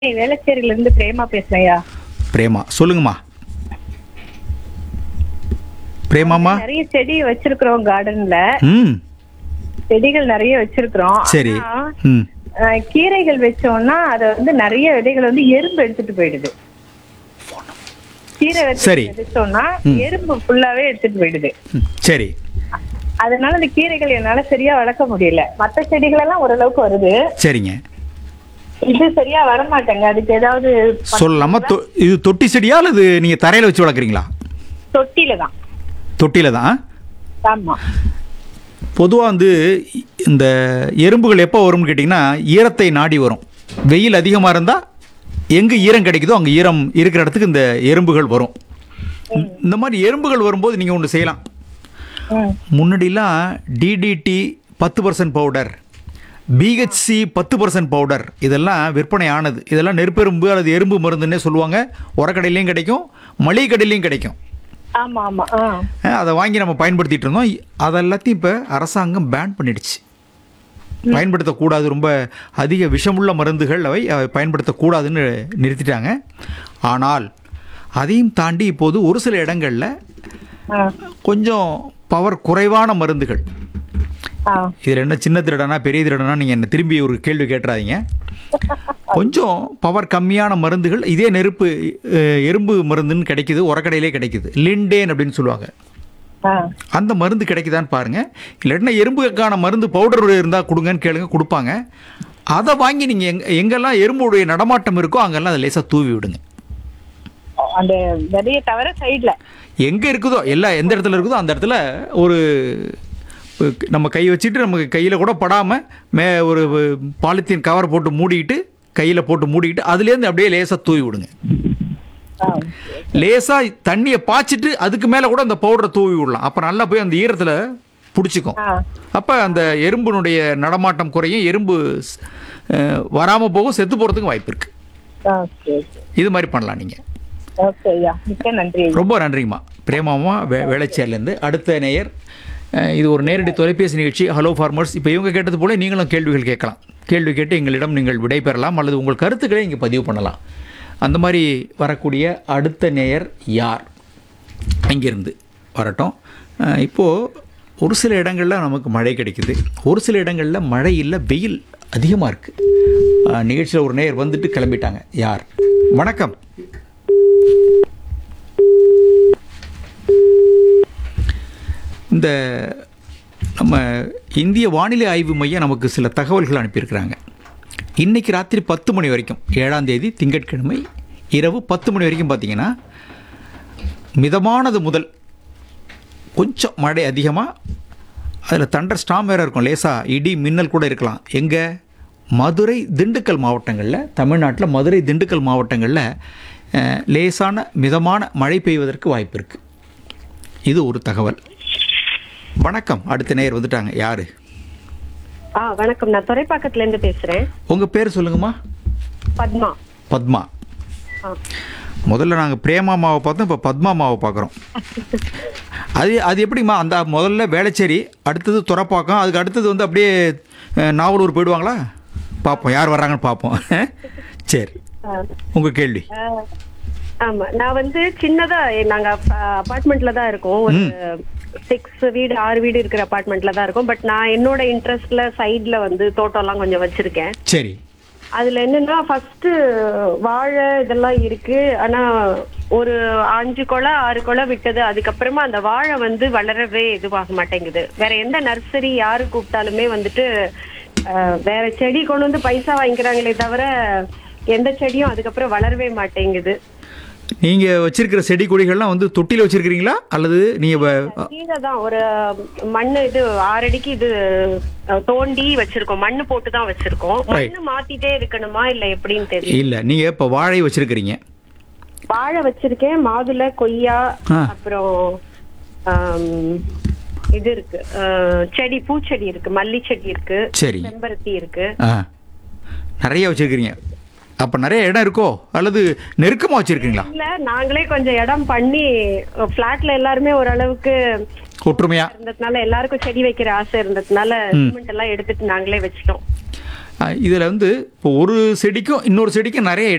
வேளச்சேரியில இருந்து பிரேமா பேசுறேன்யா பிரேமா சொல்லுங்கம்மா பிரேமாம்மா நிறைய செடி வச்சிருக்கிறோம் கார்டன்ல ம் செடிகள் நிறைய வச்சிருக்கிறோம் சரி ஆனா, ம் அஹ், கீரைகள் வச்சோம்னா அத வந்து நிறைய விதைகள் வந்து எறும்பு எடுத்துட்டு போயிடுது கீரை வச்சு சரி. வச்சோம்னா எறும்பு ஃபுல்லாவே எடுத்துட்டு போயிடுது ம், சரி அதனால அந்த கீரைகள் என்னால சரியா வளர்க்க முடியல மத்த செடிகள் எல்லாம் ஓரளவுக்கு வருது சரிங்க இது சரியா வர மாட்டேங்க அதுக்கு ஏதாவது சொல்லலாமா தொ- இது தொட்டி செடியா அல்லது நீங்கள் தரையில் வச்சு வளர்க்குறீங்களா தொட்டில தான் தொட்டியில் தான் ஆமா பொதுவாக வந்து இந்த எறும்புகள் எப்போ வரும்னு கேட்டிங்கன்னா ஈரத்தை நாடி வரும் வெயில் அதிகமாக இருந்தால் எங்கே ஈரம் கிடைக்குதோ அங்கே ஈரம் இருக்கிற இடத்துக்கு இந்த எறும்புகள் வரும் இந்த மாதிரி எறும்புகள் வரும்போது நீங்கள் ஒன்று செய்யலாம் ம் முன்னாடிலாம் டிடிடி பத்து பர்சன்ட் பவுடர் பிஹெச்சி பத்து பர்சன்ட் பவுடர் இதெல்லாம் விற்பனை ஆனது இதெல்லாம் நெருப்பெரும்பு அல்லது எறும்பு மருந்துன்னே சொல்லுவாங்க உரக்கடையிலையும் கிடைக்கும் மளிகை கடையிலையும் கிடைக்கும் ஆமா ஆமா ஆ அஹ் அதை வாங்கி நம்ம பயன்படுத்திட்டு இருந்தோம் அதெல்லாத்தையும் இப்போ அரசாங்கம் பேன் பண்ணிடுச்சு பயன்படுத்தக்கூடாது ரொம்ப அதிக விஷமுள்ள மருந்துகள் அவை அவை பயன்படுத்தக்கூடாதுன்னு நிறுத்திட்டாங்க ஆனால் அதையும் தாண்டி இப்போது ஒரு சில இடங்களில் ஆ கொஞ்சம் பவர் குறைவான மருந்துகள் ஆ இதில் என்ன சின்ன திருடனா பெரிய திருடனா நீங்கள் என்ன திரும்பி ஒரு கேள்வி கேட்டுறாதீங்க கொஞ்சம் பவர் கம்மியான மருந்துகள் இதே நெருப்பு அஹ், எறும்பு மருந்துன்னு கிடைக்குது உரக்கடையிலே கிடைக்குது லிண்டேன் அப்படின்னு சொல்லுவாங்க ஆ அந்த மருந்து கிடைக்குதான்னு பாருங்கள் இல்லாட்டினா எறும்புக்கான மருந்து பவுடர் இருந்தால் கொடுங்கன்னு கேளுங்க கொடுப்பாங்க அதை வாங்கி நீங்கள் எங் எங்கெல்லாம் எறும்புடைய நடமாட்டம் இருக்கோ அங்கெல்லாம் அதை லேசாக தூவி விடுங்க அந்த விதைய தவிர சைடுல எங்கே இருக்குதோ எல்லா எந்த இடத்துல இருக்குதோ அந்த இடத்துல ஒரு இப்ப நம்ம கை வச்சுட்டு நமக்கு கையில் கூட படாமல் மே ஒரு பாலித்தீன் கவர் போட்டு மூடிக்கிட்டு கையில் போட்டு மூடிக்கிட்டு அதுலேருந்து அப்படியே லேசாக தூவி விடுங்க லேசாக தண்ணியை பாய்ச்சிட்டு அதுக்கு மேலே கூட அந்த பவுடரை தூவி விடலாம் அப்போ நல்லா போய் அந்த ஈரத்தில் பிடிச்சிக்கும் ஆ அப்போ அந்த எறும்பினுடைய நடமாட்டம் குறையும் எறும்பு வராமல் போகும் செத்து போகிறதுக்கும் வாய்ப்பு இருக்குது ஓகே இது மாதிரி பண்ணலாம் நீங்கள் ஓகே ஐயா மிக்க நன்றி ஐயா ரொம்ப நன்றிங்கம்மா பிரேமாமா வே வேளச்சேரிலேருந்து அடுத்த நேயர் அஹ், இது ஒரு நேரடி தொலைபேசி நிகழ்ச்சி ஹலோ ஃபார்மர்ஸ் இப்போ இவங்க கேட்டது போல நீங்களும் கேள்விகள் கேட்கலாம் கேள்வி கேட்டு எங்களிடம் நீங்கள் விடை பெறலாம் அல்லது உங்கள் கருத்துக்களை இங்கே பதிவு பண்ணலாம் அந்த மாதிரி வரக்கூடிய அடுத்த நேயர் யார் இங்கிருந்து வரட்டும் அஹ், இப்போது ஒரு சில இடங்களில் நமக்கு மழை கிடைக்குது ஒரு சில இடங்களில் மழை இல்லை வெயில் அதிகமாக இருக்குது நிகழ்ச்சியில் ஒரு நேயர் வந்துட்டு கிளம்பிட்டாங்க யார் வணக்கம் இந்த நம்ம இந்திய வானிலை ஆய்வு மையம் நமக்கு சில தகவல்கள் அனுப்பியிருக்கிறாங்க இன்றைக்கி ராத்திரி பத்து மணி வரைக்கும் ஏழாம் தேதி திங்கட்கிழமை இரவு பத்து மணி வரைக்கும் பார்த்தீங்கன்னா மிதமானது முதல் கொஞ்சம் மழை அதிகமாக அதில் தண்டர் ஸ்டாம் வேறு இருக்கும் லேசாக இடி மின்னல் கூட இருக்கலாம் எங்கே மதுரை திண்டுக்கல் மாவட்டங்களில் தமிழ்நாட்டில் மதுரை திண்டுக்கல் மாவட்டங்களில் அஹ், லேசான மிதமான மழை பெய்வதற்கு வாய்ப்பு இருக்குது இது ஒரு தகவல் வணக்கம் அடுத்த நேயர் வந்துட்டாங்க யாரு ஆ வணக்கம் நான் துறைப்பாக்கத்துல இருந்து பேசுறேன் உங்க பேர் சொல்லுங்கம்மா பத்மா பத்மா ஆ. முதல்ல நாங்கள் பிரேமா மாவை பார்த்தோம் இப்போ பத்மா மாவை பார்க்குறோம் அது அது எப்படிம்மா அந்த முதல்ல வேளச்சேரி அடுத்தது துறப்பாக்கம் அதுக்கு அடுத்தது வந்து அப்படியே அஹ், நாவலூர் போயிடுவாங்களா பார்ப்போம் யார் வர்றாங்கன்னு பார்ப்போம் சரி ஆ, உங்கள் கேள்வி ஆ, ஆமா நான் வந்து சின்னதா எ- நாங்க அபார்ட்மெண்ட்ல தான் இருக்கோம் ஒரு சிக்ஸ் வீடு ஆறு வீடு இருக்கிற அபார்ட்மெண்ட்ல தான் இருக்கோம் பட் நான் என்னோட இன்ட்ரெஸ்ட்ல சைடுல வந்து தோட்டம்லாம் கொஞ்சம் வச்சிருக்கேன் சரி அதுல என்னன்னா ஃபர்ஸ்ட் வாழை இதெல்லாம் இருக்கு ஆனா ஒரு அஞ்சு கொலை ஆறு கொலை விட்டது அதுக்கப்புறமா அந்த வாழை வந்து வளரவே இதுவாக மாட்டேங்குது வேற எந்த நர்சரி யாரு கூப்பிட்டாலுமே வந்துட்டு அஹ், வேற செடி கொண்டு வந்து பைசா வாங்கிக்கிறாங்களே தவிர எந்த செடியும் அதுக்கப்புறம் வளரவே மாட்டேங்குது நீங்கள் வச்சிருக்கிற செடி கொடிகள்லாம் வந்து தொட்டியில் வச்சிருக்கிறீங்களா அல்லது நீங்கள் கீழே தான் ஒரு மண்ணு இது ஆறடிக்கு இது அஹ், தோண்டி வச்சிருக்கோம் மண்ணு போட்டு தான் வச்சிருக்கோம் மண்ணு மாத்திட்டே இருக்கணுமா இல்ல எப்படின்னு தெரியல இல்லை நீங்கள் இப்போ வாழை வச்சிருக்கிறீங்க வாழை வச்சிருக்கேன் மாதுளை கொய்யா ஆ. அப்புறம் ஆம், இது இருக்கு அஹ், செடி பூச்செடி இருக்கு மல்லி செடி இருக்கு சரி செம்பருத்தி இருக்கு ஆ நிறைய வச்சிருக்கிறீங்க அப்போ நிறைய இடம் இருக்கோ அல்லது நெருக்கமாக வச்சிருக்கீங்களா இல்ல நாங்களே கொஞ்சம் இடம் பண்ணி பிளாட்ல எல்லாருமே ஓரளவுக்கு ஒற்றுமையா இருந்ததுனால எல்லாருக்கும் செடி வைக்கிற ஆசை இருந்ததுனால சிமெண்ட் எல்லாம் எடுத்துட்டு நாங்களே வச்சிட்டோம் இதில் வந்து இப்போ ஒரு செடிக்கும் இன்னொரு செடிக்கும் நிறைய